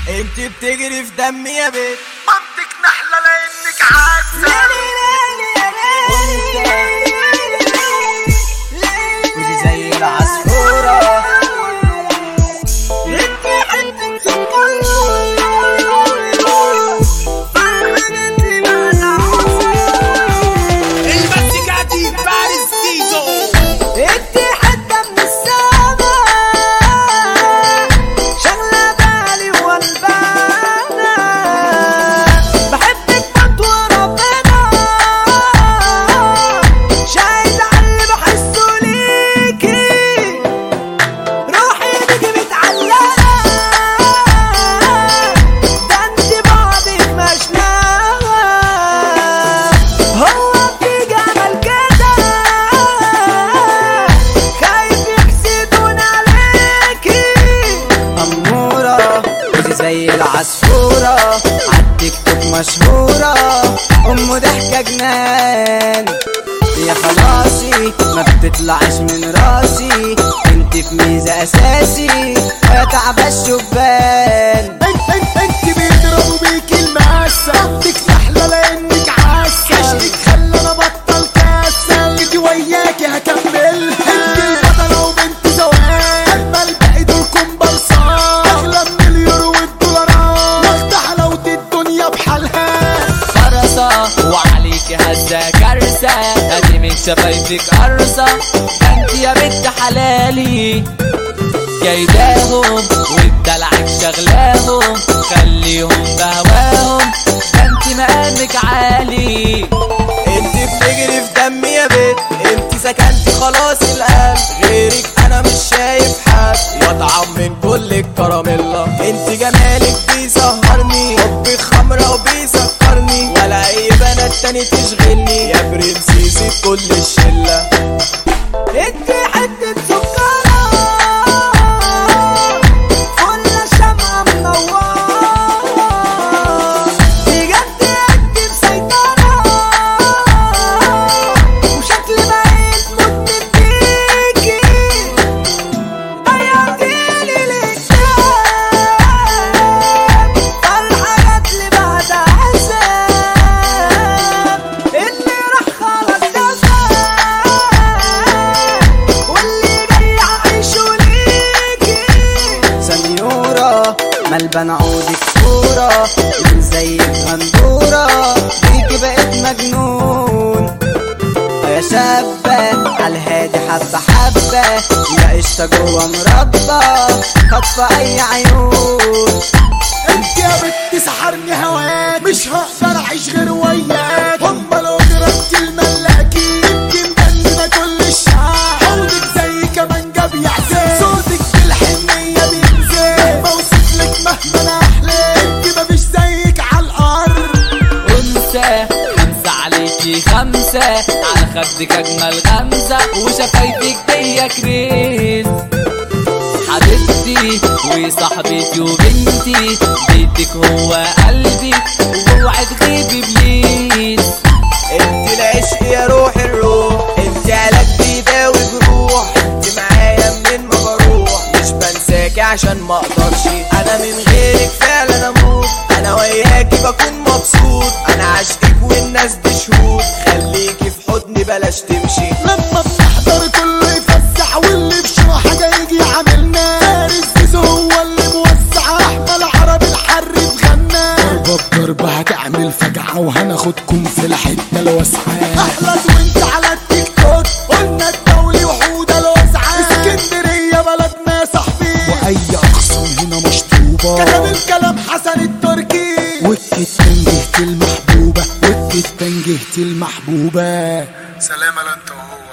انت بتجري في دمي يا بنت منطق نحلة لانك عازة ودي زي العصفورة المزيكا دي باريس ديزو انت حتة من السما شغلة بالي والبانا بحبك موت وربنا شاهد على اللي بحسه ليكي روحي بيكي متعلقة ده انت بعدك مشناها هو في جمال كده خايف يحسدون عليكي أمورة ودي زي العصفورة عالتيك توك مشهورة أم ضحكة جنان يا خلاصي ما بتطلعش من راسي انت في ميزة اساسي يا تعب الشبان انت انت انت بيضربوا بيك المقاسة منطق نحلة لانك عازة عشقك خلاني ابطل كاسة جيتي وياكي هكملها انت البطلة وبنت زوال اما الباقي دول كومبارسات اغلى من اليورو والدولارات واخدة حلاوة الدنيا بحالها فرصة وعليك هزة كارثة ادي من شفايفك قرصة ده انت يا بنت حلالي جايباهم والدلعك شغلاهم خليهم بهواهم ده انت مقامك عالي انت بتجري في دمي يا بنت انت سكنتي خلاص القلب غيرك انا مش شايف حد يطعم من كل الكراميلا انت جمالك بيسهرني حبك خمرة وبيسكرني ولا اي بنات تاني تشغلني يا برنسيسي كل الشلة انت حتة سكرة كل شمعة منورة بجد انت مسيطرة وشكلي بقيت مدمن بيكي ضيعتيلي الاكتئاب فالحاجات اللي بعد عذاب اللي راح خلاص جزاء واللي جاي اعيشه ليكي سنيورة ملبن عودك صورة من زيك غندورة بيكي بقيت مجنون يا شابة عالهادي حبة حبة يا قشطة جوا مربى خطفة أي عيون انت يا بنت سحرني هواك مش هقدر اعيش غير وياك هم لو جربت الملاكين انت مجننه كل الشعب حوضك زي كمانجا بيعزف صوتك بالحنيه بينزل بوصف لك مهما انا احلى انت مفيش زيك على الارض انثى خمسة عليكي خمسة على خدك اجمل غمزة وشفايفك دي كريز حبيبتي وصاحبتي وبنتي بيتك هو قلبي واوعي تغيبي بليز انت العشق يا روح الروح انت علاج بيداوي جروح انت معايا منين ما بروح مش بنساكي عشان ما اقدرش انا من غيرك فعلا اموت انا وياكي بكون مبسوط انا عاشقك والناس دي شهود خليكي في حضني بلاش تمشي لما بنحضر كله يفسح واللي بشو حاجة يجي يعاملنا فارس زيزو هو اللي موسع احمد عربي الحرب غنى ضربة بضربة هتعمل فجعة وهناخدكم في الحتة الواسعة احلى وانت على التيك توك قلنا الدولي وحودة الواسعة اسكندرية بلدنا يا صاحبي واي اقسام هنا مشطوبة كتب الكلام حسن التركي والكتان جهتي المحبوبة والكتان جهتي المحبوبة سلام انت وهو